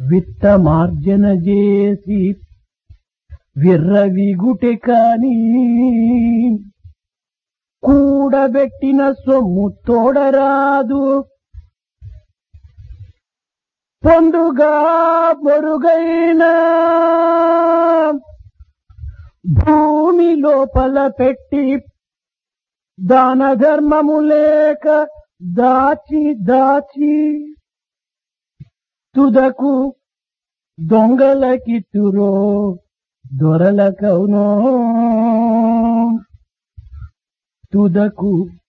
విత్తమార్జన చేసి విర్రవిగుటె కాని కూడబెట్టిన సొమ్ము తోడరాదు పొందుగా బొరుగైన భూమి లోపల పెట్టి దాన ధర్మము లేక దాచి దాచి తుదకు దొంగలకిత్తురో దొరలకవునో తుదకు